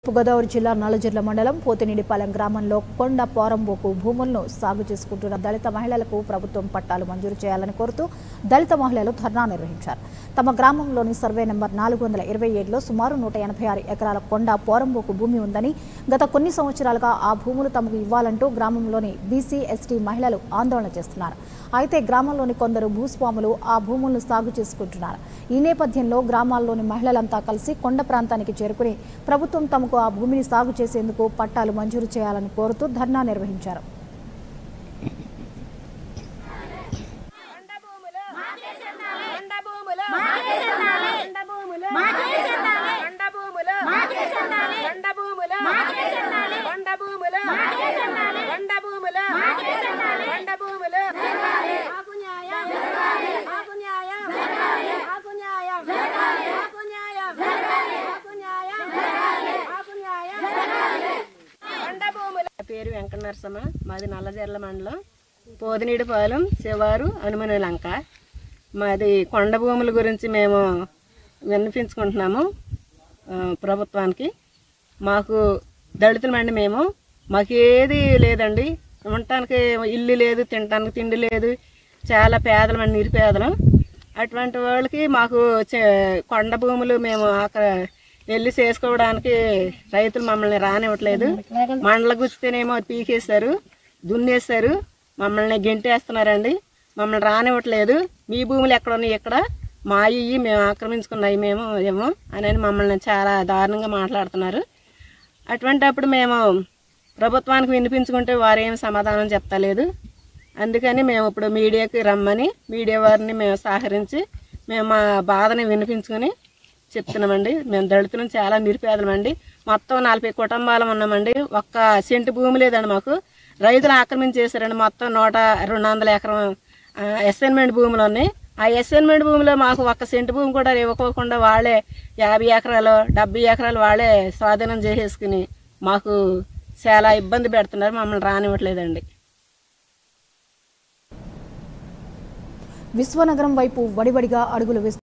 గోదావరి జిల్లా నల్లజిర్ల మండలం పోతినిడిపాలెం గ్రామంలో కొండ పోరంబోకు భూములను సాగు చేసుకుంటున్న దళిత మహిళలకు ప్రభుత్వం పట్టాలు మంజూరు చేయాలని కోరుతూ దళిత మహిళలు ధర్నా నిర్వహించారు తమ గ్రామంలోని సర్వే నెంబర్ నాలుగు వందల ఇరవై ఏడులో సుమారు నూట ఎనభై ఆరు ఎకరాల కొండ పోరంబోకు భూమి ఉందని గత కొన్ని సంవత్సరాలుగా ఆ భూములు తమకు ఇవ్వాలంటూ గ్రామంలోని బీసీ ఎస్టీ మహిళలు ఆందోళన చేస్తున్నారు అయితే గ్రామంలోని కొందరు భూస్వాములు ఆ భూములను సాగు చేసుకుంటున్నారు ఈ నేపథ్యంలో గ్రామాల్లోని మహిళలంతా కలిసి కొండ ప్రాంతానికి చేరుకుని ప్రభుత్వం తమకు ఆ భూమిని సాగు చేసేందుకు పట్టాలు మంజూరు చేయాలని కోరుతూ ధర్నా నిర్వహించారు కొండ భూములు కొండ భూములు కొండ భూములు కొండ భూములు కొండ భూములు కొండ భూములు కొండ భూములు కొండ భూములు ఆకు న్యాయం ఆకు న్యాయం ఆకు న్యాయం ఆకు న్యాయం ఆకు న్యాయం ఆకు న్యాయం కొండ భూములు నా పేరు వెంకట నరసమ్మ మాది నల్లజర్ల మండలం పోదినీడిపాలెం శివారు హనుమని లంక మాది కొండ భూముల గురించి మేము విన్నపించుకుంటున్నాము ఆ, ప్రభుత్వానికి మాకు దళితులమండి మేము మాకు ఏది లేదండి ఉండటానికి ఇల్లు లేదు తినటానికి తిండి లేదు చాలా పేదలమండి నిరుపేదలం అటువంటి వాళ్ళకి మాకు చే- కొండ భూములు మేము అక్కడ వెళ్ళి చేసుకోవడానికి రైతులు మమ్మల్ని రానివ్వట్లేదు మండల గుచ్చితేనేమో పీకేస్తారు దున్నేస్తారు మమ్మల్ని గెంటేస్తున్నారండి మమ్మల్ని రానివ్వట్లేదు మీ భూములు ఎక్కడ ఉన్నాయి ఇక్కడ మా ఇవి మేము ఆక్రమించుకున్నాయి మేము ఏమో అని మమ్మల్ని చాలా దారుణంగా మాట్లాడుతున్నారు అటువంటప్పుడు మేము ప్రభుత్వానికి వినిపించుకుంటే వారు ఏం సమాధానం చెప్తలేదు అందుకని మేము ఇప్పుడు మీడియాకి రమ్మని మీడియా వారిని మేము సహకరించి మేము మా బాధని వినిపించుకొని చెప్తున్నామండి మేము దళితులం చాలా నిరుపేదలమండి మొత్తం నలభై కుటుంబాలు ఉన్నామండి ఒక్క సెంటు భూమి లేదండి మాకు రైతులు ఆక్రమించేశారండి మొత్తం నూట రెండు వందల ఎకరం ఆ, అసైన్మెంట్ భూములు ఉన్నాయి ఆ అసైన్మెంట్ భూమిలో మాకు ఒక్క సెంటు భూమి కూడా ఇవ్వకోకుండా వాళ్ళే యాభై ఎకరాలు డెబ్బై ఎకరాలు వాళ్ళే స్వాధీనం చేసేసుకుని మాకు చాలా ఇబ్బంది పెడుతున్నారు మమ్మల్ని రానివ్వట్లేదండి విశ్వనగరం వైపు వడివడిగా అడుగులు వేస్తూ